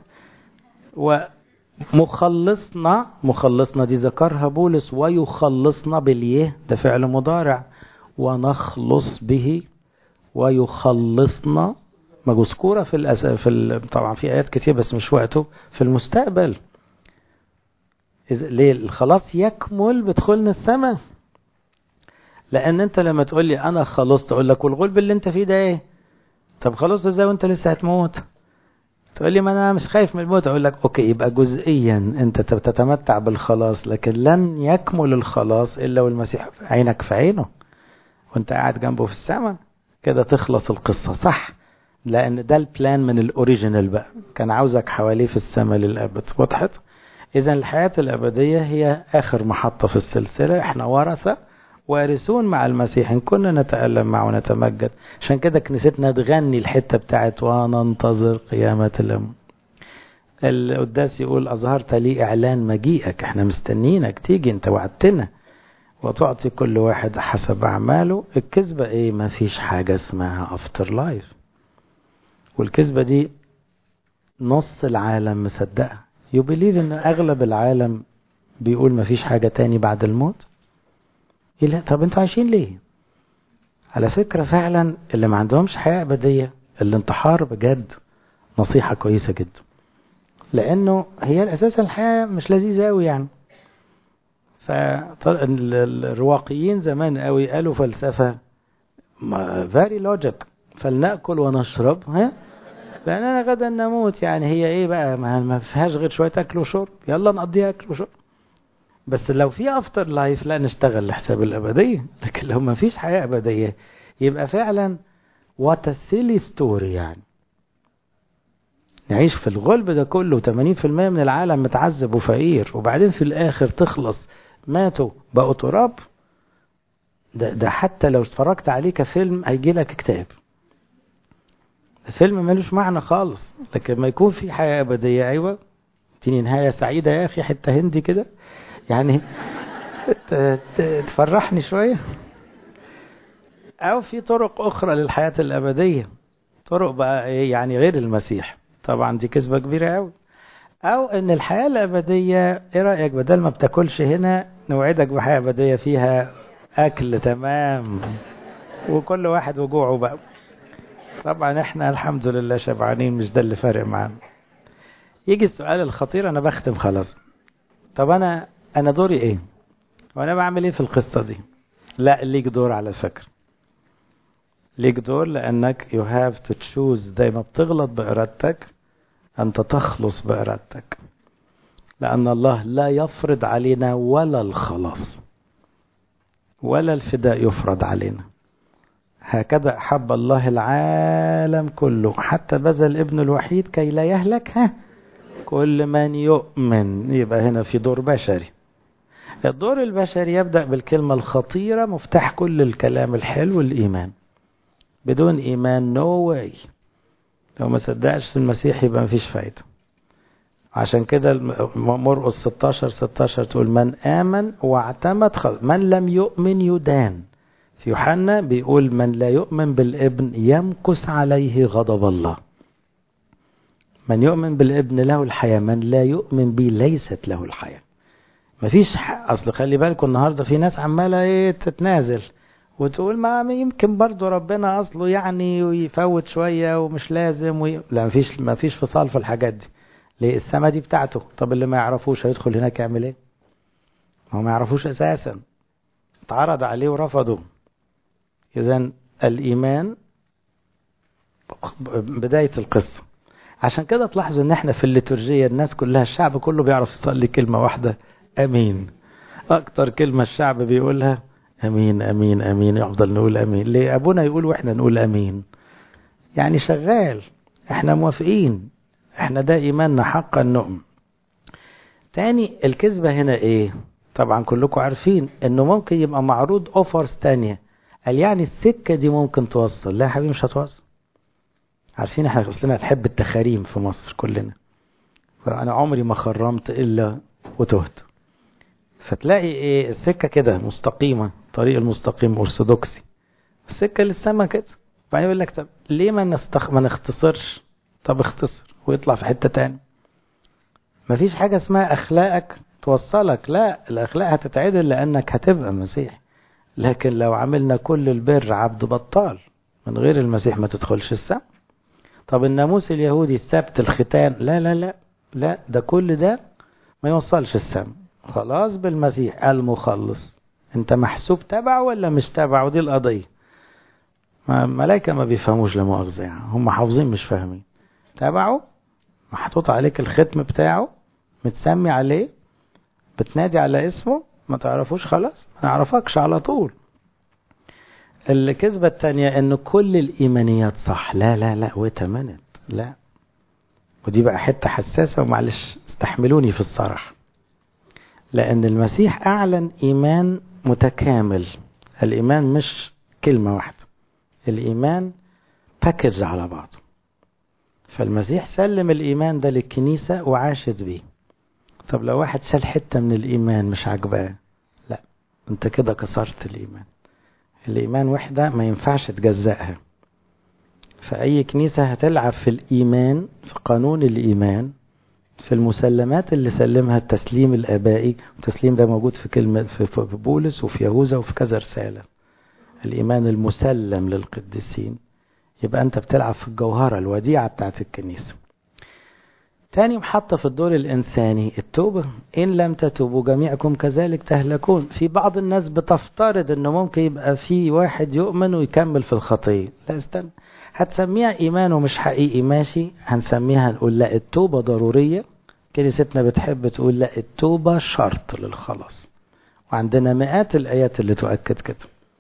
ومخلصنا مخلصنا دي ذكرها بولس ويخلصنا باليه ده فعل مضارع ونخلص به ويخلصنا مذكورة في الأس... في ال... طبعا في آيات كتير بس مش وقته في المستقبل إذ... ليه الخلاص يكمل بدخولنا السماء لأن أنت لما تقول لي أنا خلصت أقول لك والغلب اللي أنت فيه ده إيه؟ طب خلصت إزاي وأنت لسه هتموت؟ تقول لي ما أنا مش خايف من الموت أقول لك أوكي يبقى جزئيا أنت تتمتع بالخلاص لكن لن يكمل الخلاص إلا والمسيح عينك في عينه وأنت قاعد جنبه في السماء كده تخلص القصة صح لأن ده البلان من الأوريجينال بقى كان عاوزك حواليه في السماء للأبد وضحت إذا الحياة الأبدية هي آخر محطة في السلسلة إحنا ورثة وارثون مع المسيح إن كنا نتألم معه ونتمجد عشان كده كنيستنا تغني الحتة بتاعت وننتظر قيامة الأم القداس يقول أظهرت لي إعلان مجيئك إحنا مستنيينك تيجي أنت وعدتنا وتعطي كل واحد حسب أعماله الكذبة إيه ما فيش حاجة اسمها أفتر لايف والكذبة دي نص العالم مصدقها يو بليف ان اغلب العالم بيقول ما فيش حاجة تاني بعد الموت لا طب انتوا عايشين ليه على فكرة فعلا اللي ما عندهمش حياة أبدية الانتحار بجد نصيحة كويسة جدا لأنه هي الأساس الحياة مش لذيذة أوي يعني فالرواقيين زمان قوي قالوا فلسفة very logic فلنأكل ونشرب ها لأننا غدا نموت يعني هي إيه بقى ما فيهاش غير شوية أكل وشرب يلا نقضيها أكل وشرب بس لو في أفتر لايف لا نشتغل لحساب الأبدية لكن لو ما فيش حياة أبدية يبقى فعلا وات سيلي ستوري يعني نعيش في الغلب ده كله 80% من العالم متعذب وفقير وبعدين في الآخر تخلص ماتوا بقوا تراب ده, ده حتى لو اتفرجت عليه كفيلم هيجي لك كتاب الفيلم ملوش معنى خالص لكن ما يكون في حياة أبدية أيوة تيني نهاية سعيدة يا أخي حتة هندي كده يعني تفرحني شوية أو في طرق أخرى للحياة الأبدية طرق بقى يعني غير المسيح طبعا دي كذبة كبيرة أوي أو إن الحياة الأبدية إيه رأيك بدل ما بتاكلش هنا نوعدك بحياة أبدية فيها أكل تمام وكل واحد وجوعه بقى طبعا احنا الحمد لله شبعانين مش ده اللي فارق معانا يجي السؤال الخطير انا بختم خلاص طب انا انا دوري ايه وانا بعمل ايه في القصة دي لا ليك دور على فكرة ليك دور لانك you have to choose زي ما بتغلط بارادتك انت تخلص بارادتك لان الله لا يفرض علينا ولا الخلاص ولا الفداء يفرض علينا هكذا أحب الله العالم كله حتى بذل ابن الوحيد كي لا يهلك ها كل من يؤمن يبقى هنا في دور بشري الدور البشري يبدأ بالكلمة الخطيرة مفتاح كل الكلام الحلو الإيمان بدون إيمان نو no واي لو ما صدقش المسيح يبقى مفيش فايدة عشان كده مرقس 16 16 تقول من آمن واعتمد خلص من لم يؤمن يدان في يوحنا بيقول من لا يؤمن بالابن يمكث عليه غضب الله من يؤمن بالابن له الحياة من لا يؤمن به ليست له الحياة مفيش حق اصل خلي بالكم النهارده في ناس عماله ايه تتنازل وتقول ما يمكن برضه ربنا اصله يعني ويفوت شويه ومش لازم وي... لا مفيش مفيش فصال في الحاجات دي ليه السما دي بتاعته طب اللي ما يعرفوش هيدخل هناك يعمل ايه ما هو ما يعرفوش اساسا اتعرض عليه ورفضوا اذا الايمان بدايه القصه عشان كده تلاحظوا ان احنا في الليتورجيه الناس كلها الشعب كله بيعرف يصلي كلمه واحده امين اكتر كلمه الشعب بيقولها امين امين امين يفضل نقول امين ليه ابونا يقول واحنا نقول امين يعني شغال احنا موافقين احنا ده ايماننا حقا نؤمن تاني الكذبة هنا ايه طبعا كلكم عارفين انه ممكن يبقى معروض اوفرز تانية قال يعني السكة دي ممكن توصل لا يا حبيبي مش هتوصل عارفين احنا كلنا تحب التخاريم في مصر كلنا فانا عمري ما خرمت الا وتهت فتلاقي ايه السكة كده مستقيمة طريق المستقيم ارثوذكسي السكة للسما كده بعدين يقول لك طب ليه ما نستخ... ما نختصرش طب اختصر ويطلع في حتة تاني مفيش حاجة اسمها أخلاقك توصلك لا الأخلاق هتتعدل لأنك هتبقى مسيح لكن لو عملنا كل البر عبد بطال من غير المسيح ما تدخلش السما طب الناموس اليهودي السبت الختان لا لا لا لا ده كل ده ما يوصلش السما خلاص بالمسيح المخلص انت محسوب تبعه ولا مش تبعه دي القضية ملائكة ما بيفهموش لا مؤاخذة يعني هم حافظين مش فاهمين تبعه محطوط عليك الختم بتاعه متسمي عليه بتنادي على اسمه ما تعرفوش خلاص ما نعرفكش على طول الكذبة التانية ان كل الايمانيات صح لا لا لا وتمنت لا ودي بقى حتة حساسة ومعلش استحملوني في الصراحة لأن المسيح أعلن إيمان متكامل الإيمان مش كلمة واحدة الإيمان باكج على بعضه فالمسيح سلم الإيمان ده للكنيسة وعاشت بيه طب لو واحد شال حتة من الإيمان مش عاجباه لا أنت كده كسرت الإيمان الإيمان وحدة ما ينفعش تجزأها فأي كنيسة هتلعب في الإيمان في قانون الإيمان في المسلمات اللي سلمها التسليم الآبائي والتسليم ده موجود في كلمة في بولس وفي يهوذا وفي كذا رسالة الإيمان المسلم للقديسين يبقى أنت بتلعب في الجوهرة الوديعة بتاعت الكنيسة تاني محطة في الدور الإنساني التوبة إن لم تتوبوا جميعكم كذلك تهلكون في بعض الناس بتفترض أنه ممكن يبقى في واحد يؤمن ويكمل في الخطية لا استنى هتسميها إيمانه مش حقيقي ماشي هنسميها نقول لا التوبة ضرورية كنيستنا بتحب تقول لا التوبة شرط للخلاص وعندنا مئات الآيات اللي تؤكد كده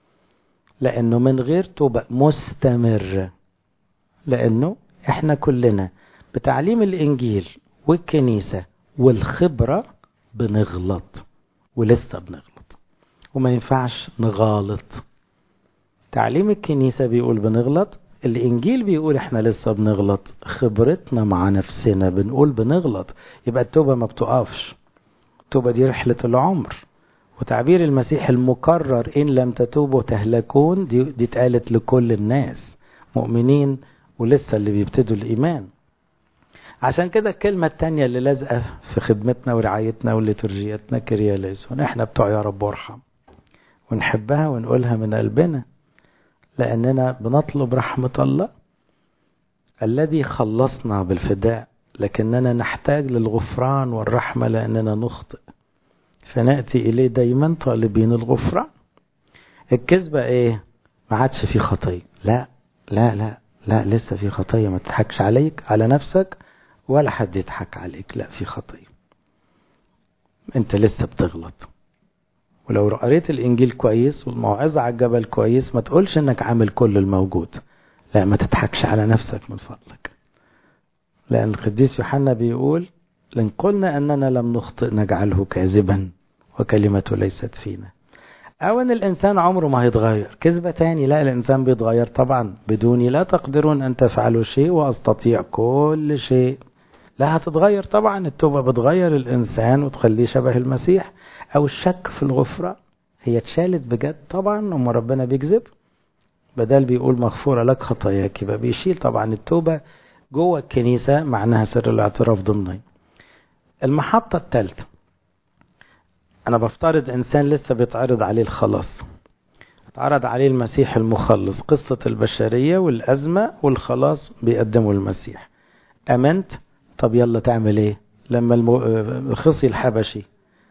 لأنه من غير توبة مستمرة لأنه إحنا كلنا بتعليم الإنجيل والكنيسة والخبرة بنغلط ولسه بنغلط وما ينفعش نغالط تعليم الكنيسة بيقول بنغلط الإنجيل بيقول إحنا لسه بنغلط خبرتنا مع نفسنا بنقول بنغلط يبقى التوبة ما بتقفش التوبة دي رحلة العمر وتعبير المسيح المكرر إن لم تتوبوا تهلكون دي, دي اتقالت لكل الناس مؤمنين ولسه اللي بيبتدوا الإيمان عشان كده الكلمة التانية اللي لازقة في خدمتنا ورعايتنا وليتورجيتنا كرياليسون احنا بتوع يا رب ارحم ونحبها ونقولها من قلبنا لأننا بنطلب رحمة الله الذي خلصنا بالفداء لكننا نحتاج للغفران والرحمة لأننا نخطئ فنأتي إليه دايما طالبين الغفران الكذبة إيه ما عادش في خطية لا لا لا لا لسه في خطية ما تضحكش عليك على نفسك ولا حد يضحك عليك لا في خطية انت لسه بتغلط ولو قريت الانجيل كويس والموعظة على الجبل كويس ما تقولش انك عامل كل الموجود لا ما تضحكش على نفسك من فضلك لان القديس يوحنا بيقول لن قلنا اننا لم نخطئ نجعله كاذبا وكلمته ليست فينا أو أن الإنسان عمره ما هيتغير كذبة تاني لا الإنسان بيتغير طبعا بدوني لا تقدرون أن تفعلوا شيء وأستطيع كل شيء لا هتتغير طبعا التوبة بتغير الإنسان وتخليه شبه المسيح أو الشك في الغفرة هي اتشالت بجد طبعا أم ربنا بيكذب بدل بيقول مغفورة لك خطاياك يبقى بيشيل طبعا التوبة جوه الكنيسة معناها سر الاعتراف ضمني المحطة الثالثة أنا بفترض إنسان لسه بيتعرض عليه الخلاص اتعرض عليه المسيح المخلص قصة البشرية والأزمة والخلاص بيقدمه المسيح أمنت طب يلا تعمل ايه لما الخصي الحبشي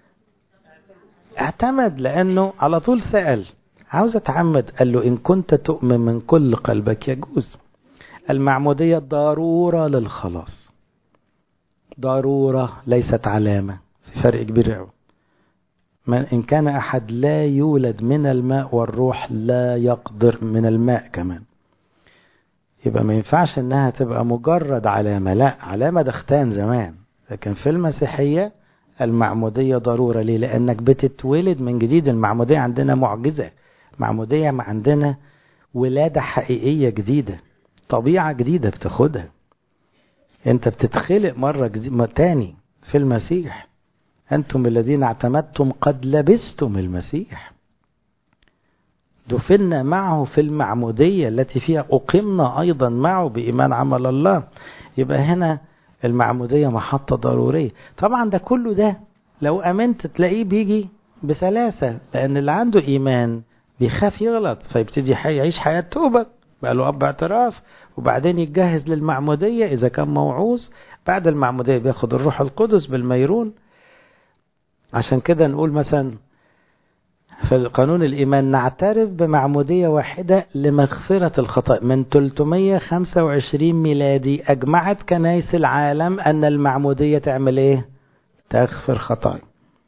اعتمد لأنه على طول سأل عاوز أتعمد قال له إن كنت تؤمن من كل قلبك يجوز المعمودية ضرورة للخلاص ضرورة ليست علامة في فرق كبير قوي إن كان أحد لا يولد من الماء والروح لا يقدر من الماء كمان يبقى ما ينفعش انها تبقى مجرد علامة لا علامة ده اختان زمان لكن في المسيحية المعمودية ضرورة ليه لانك بتتولد من جديد المعمودية عندنا معجزة معمودية عندنا ولادة حقيقية جديدة طبيعة جديدة بتاخدها انت بتتخلق مرة جديد تاني في المسيح انتم الذين اعتمدتم قد لبستم المسيح دفنا معه في المعمودية التي فيها أقمنا أيضا معه بإيمان عمل الله يبقى هنا المعمودية محطة ضرورية طبعا ده كله ده لو أمنت تلاقيه بيجي بسلاسة لأن اللي عنده إيمان بيخاف يغلط فيبتدي يعيش حياة توبة بقى له أب اعتراف وبعدين يتجهز للمعمودية إذا كان موعوظ بعد المعمودية بياخد الروح القدس بالميرون عشان كده نقول مثلا في قانون الإيمان نعترف بمعمودية واحدة لمغفرة الخطأ من 325 ميلادي أجمعت كنايس العالم أن المعمودية تعمل إيه؟ تغفر خطايا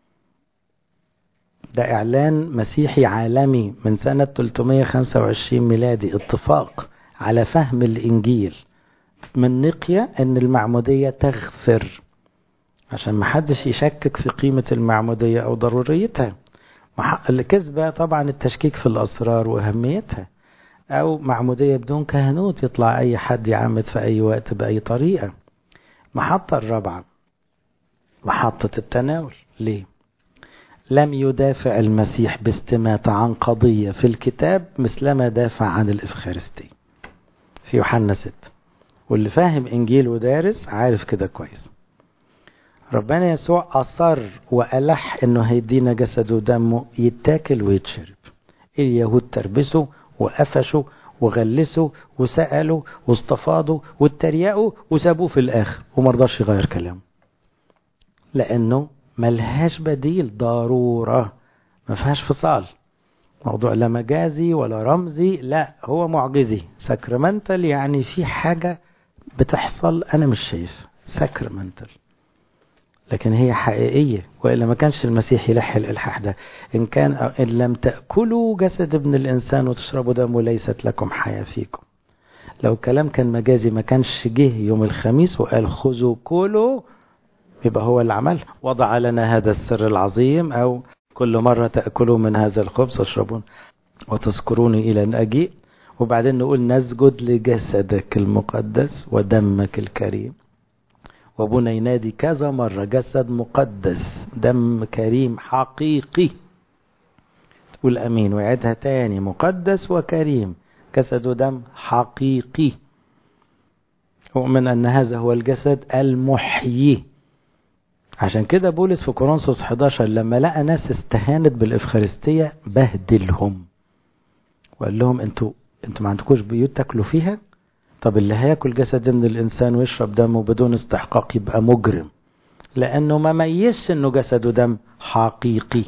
ده إعلان مسيحي عالمي من سنة 325 ميلادي اتفاق على فهم الإنجيل من نقية أن المعمودية تغفر عشان محدش يشكك في قيمة المعمودية أو ضروريتها الكذبة طبعا التشكيك في الأسرار وأهميتها أو معمودية بدون كهنوت يطلع أي حد يعمد في أي وقت بأي طريقة محطة الرابعة محطة التناول ليه لم يدافع المسيح باستماتة عن قضية في الكتاب مثلما دافع عن الإفخارستي في يوحنا 6 واللي فاهم إنجيل ودارس عارف كده كويس ربنا يسوع أصر وألح إنه هيدينا جسده ودمه يتاكل ويتشرب اليهود تربسوا وقفشوا وغلسوا وسألوا واستفاضوا واتريقوا وسابوه في الآخر ومرضاش يغير كلامه لأنه ملهاش بديل ضرورة ما فيهاش فصال موضوع لا مجازي ولا رمزي لا هو معجزي ساكرمنتال يعني في حاجة بتحصل أنا مش شايف ساكرمنتال لكن هي حقيقية وإلا ما كانش المسيح يلح الإلحاح ده إن كان إن لم تأكلوا جسد ابن الإنسان وتشربوا دمه ليست لكم حياة فيكم لو الكلام كان مجازي ما كانش جه يوم الخميس وقال خذوا كلوا يبقى هو اللي عمل وضع لنا هذا السر العظيم أو كل مرة تأكلوا من هذا الخبز وتشربون وتذكروني إلى أن أجيء وبعدين نقول نسجد لجسدك المقدس ودمك الكريم وابونا ينادي كذا مرة جسد مقدس دم كريم حقيقي تقول أمين ويعيدها تاني مقدس وكريم جسد ودم حقيقي أؤمن أن هذا هو الجسد المحيي عشان كده بولس في كورنثوس 11 لما لقى ناس استهانت بالإفخارستية بهدلهم وقال لهم انتوا انتوا ما عندكوش بيوت تاكلوا فيها طب اللي هياكل جسد من الإنسان ويشرب دمه بدون استحقاق يبقى مجرم لأنه ما ميزش إنه جسده دم حقيقي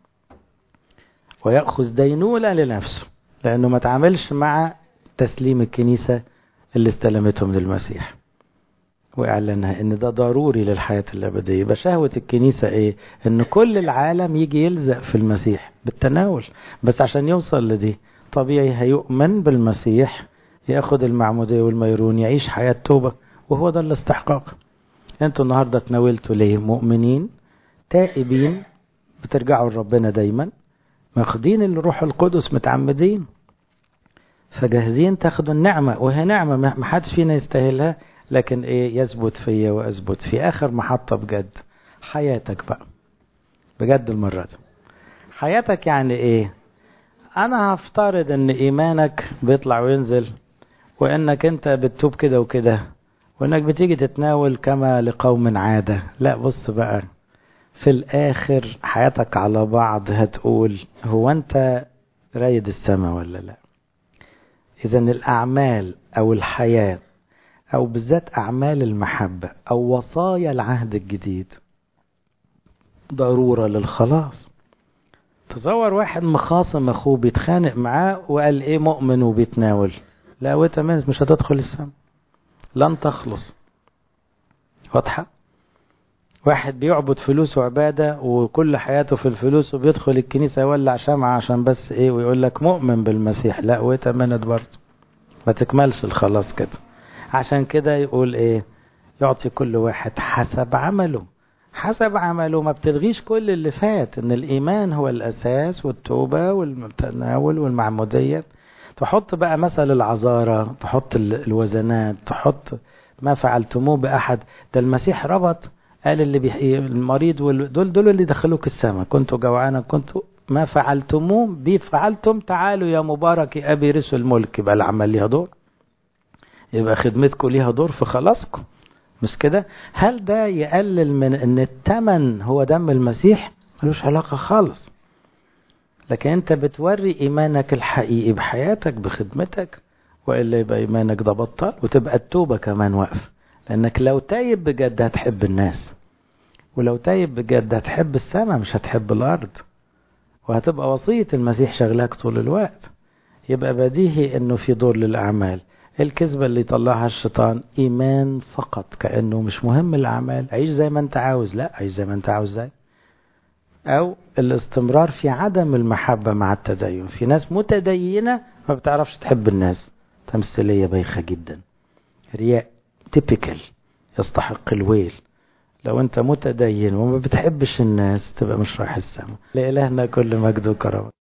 ويأخذ دينولة لنفسه لأنه ما تعاملش مع تسليم الكنيسة اللي استلمته من المسيح وإعلانها إن ده ضروري للحياة الأبدية يبقى شهوة الكنيسة إيه؟ إن كل العالم يجي يلزق في المسيح بالتناول بس عشان يوصل لدي طبيعي هيؤمن بالمسيح ياخد المعمودية والميرون يعيش حياة توبة وهو ده الاستحقاق انتوا النهاردة تناولتوا ليه مؤمنين تائبين بترجعوا لربنا دايما ماخدين الروح القدس متعمدين فجاهزين تاخدوا النعمة وهي نعمة ما حدش فينا يستاهلها لكن ايه يثبت فيا واثبت في اخر محطة بجد حياتك بقى بجد المرة دي حياتك يعني ايه انا هفترض ان ايمانك بيطلع وينزل وانك انت بتتوب كده وكده وانك بتيجي تتناول كما لقوم عادة لا بص بقى في الاخر حياتك على بعض هتقول هو انت رايد السماء ولا لا اذا الاعمال او الحياة او بالذات اعمال المحبة او وصايا العهد الجديد ضرورة للخلاص تصور واحد مخاصم اخوه بيتخانق معاه وقال ايه مؤمن وبيتناول لا وانت مش هتدخل السماء لن تخلص واضحة واحد بيعبد فلوس وعبادة وكل حياته في الفلوس وبيدخل الكنيسة يولع شمعة عشان بس ايه ويقول لك مؤمن بالمسيح لا وتمنت برضه ما تكملش الخلاص كده عشان كده يقول ايه يعطي كل واحد حسب عمله حسب عمله ما بتلغيش كل اللي فات ان الايمان هو الاساس والتوبة والتناول والمعمودية تحط بقى مثل العذارة تحط الوزنات تحط ما فعلتموه بأحد ده المسيح ربط قال اللي بيحيي المريض دول دول اللي دخلوك السماء كنتوا جوعانا كنتوا ما فعلتموه بي فعلتم تعالوا يا مبارك أبي رسل الملك يبقى العمل ليها دور يبقى خدمتكم ليها دور في خلاصكم مش كده هل ده يقلل من ان التمن هو دم المسيح ملوش علاقة خالص لكن انت بتوري ايمانك الحقيقي بحياتك بخدمتك والا يبقى ايمانك ده بطل وتبقى التوبة كمان واقف لانك لو تايب بجد هتحب الناس ولو تايب بجد هتحب السماء مش هتحب الارض وهتبقى وصية المسيح شغلاك طول الوقت يبقى بديهي انه في دور للاعمال الكذبة اللي يطلعها الشيطان ايمان فقط كانه مش مهم الاعمال عيش زي ما انت عاوز لا عيش زي ما انت عاوز زي او الاستمرار في عدم المحبة مع التدين في ناس متدينة ما بتعرفش تحب الناس تمثيلية بايخة جدا رياء تيبيكال يستحق الويل لو انت متدين وما بتحبش الناس تبقى مش رايح السما لإلهنا كل مجد وكرامه